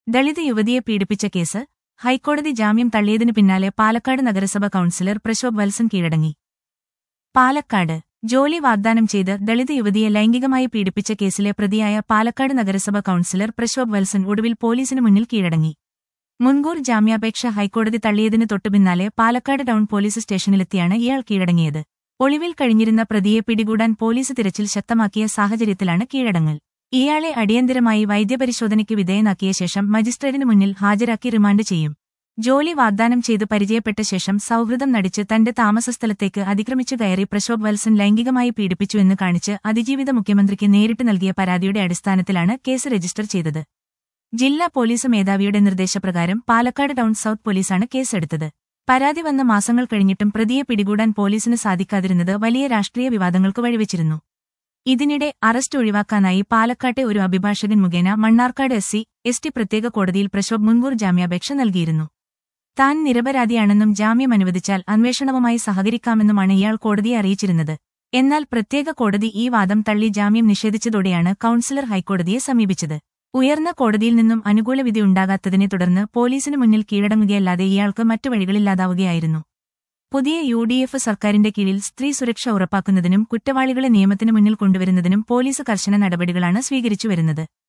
ദളിത് യുവതിയെ പീഡിപ്പിച്ച കേസ് ഹൈക്കോടതി ജാമ്യം തള്ളിയതിനു പിന്നാലെ പാലക്കാട് നഗരസഭ കൌൺസിലർ പ്രശോഭ് വത്സൻ കീഴടങ്ങി പാലക്കാട് ജോലി വാഗ്ദാനം ചെയ്ത് ദളിത് യുവതിയെ ലൈംഗികമായി പീഡിപ്പിച്ച കേസിലെ പ്രതിയായ പാലക്കാട് നഗരസഭ കൌൺസിലർ പ്രശോഭ് വത്സൻ ഒടുവിൽ പോലീസിനു മുന്നിൽ കീഴടങ്ങി മുൻകൂർ ജാമ്യാപേക്ഷ ഹൈക്കോടതി തള്ളിയതിനു തൊട്ടുപിന്നാലെ പാലക്കാട് ടൗൺ പോലീസ് സ്റ്റേഷനിലെത്തിയാണ് ഇയാൾ കീഴടങ്ങിയത് ഒളിവിൽ കഴിഞ്ഞിരുന്ന പ്രതിയെ പിടികൂടാൻ പോലീസ് തിരച്ചിൽ ശക്തമാക്കിയ സാഹചര്യത്തിലാണ് കീഴടങ്ങൽ ഇയാളെ അടിയന്തരമായി വൈദ്യപരിശോധനയ്ക്ക് വിധേയനാക്കിയ ശേഷം മജിസ്ട്രേറ്റിനു മുന്നിൽ ഹാജരാക്കി റിമാൻഡ് ചെയ്യും ജോലി വാഗ്ദാനം ചെയ്ത് പരിചയപ്പെട്ട ശേഷം സൗഹൃദം നടിച്ച് തന്റെ താമസസ്ഥലത്തേക്ക് അതിക്രമിച്ചു കയറി പ്രശോഭ് വത്സൻ ലൈംഗികമായി പീഡിപ്പിച്ചുവെന്ന് കാണിച്ച് അതിജീവിത മുഖ്യമന്ത്രിക്ക് നേരിട്ട് നൽകിയ പരാതിയുടെ അടിസ്ഥാനത്തിലാണ് കേസ് രജിസ്റ്റർ ചെയ്തത് ജില്ലാ പോലീസ് മേധാവിയുടെ നിർദ്ദേശപ്രകാരം പാലക്കാട് ടൗൺ സൌത്ത് പോലീസാണ് കേസെടുത്തത് പരാതി വന്ന മാസങ്ങൾ കഴിഞ്ഞിട്ടും പ്രതിയെ പിടികൂടാൻ പോലീസിന് സാധിക്കാതിരുന്നത് വലിയ രാഷ്ട്രീയ വിവാദങ്ങൾക്ക് വഴിവെച്ചിരുന്നു ഇതിനിടെ അറസ്റ്റ് ഒഴിവാക്കാനായി പാലക്കാട്ടെ ഒരു അഭിഭാഷകൻ മുഖേന Mannarkkad S C S T പ്രത്യേക കോടതിയിൽ പ്രശോഭ് മുൻകൂർ ജാമ്യാപേക്ഷ നൽകിയിരുന്നു താൻ നിരപരാധിയാണെന്നും ജാമ്യം അനുവദിച്ചാൽ അന്വേഷണവുമായി സഹകരിക്കാമെന്നുമാണ് ഇയാൾ കോടതിയെ അറിയിച്ചിരുന്നത് എന്നാൽ പ്രത്യേക കോടതി ഈ വാദം തള്ളി ജാമ്യം നിഷേധിച്ചതോടെയാണ് കൌൺസിലർ ഹൈക്കോടതിയെ സമീപിച്ചത് ഉയർന്ന കോടതിയിൽ നിന്നും അനുകൂല വിധി ഉണ്ടാകാത്തതിനെ തുടർന്ന് പോലീസിനു മുന്നിൽ കീഴടങ്ങുകയല്ലാതെ ഇയാൾക്ക് മറ്റു വഴികളില്ലാതാവുകയായിരുന്നു പുതിയ യു ഡി എഫ് സർക്കാരിന്റെ കീഴിൽ സ്ത്രീ സുരക്ഷ ഉറപ്പാക്കുന്നതിനും കുറ്റവാളികളെ നിയമത്തിനു മുന്നിൽ കൊണ്ടുവരുന്നതിനും പോലീസ് കർശന നടപടികളാണ് സ്വീകരിച്ചുവരുന്നത്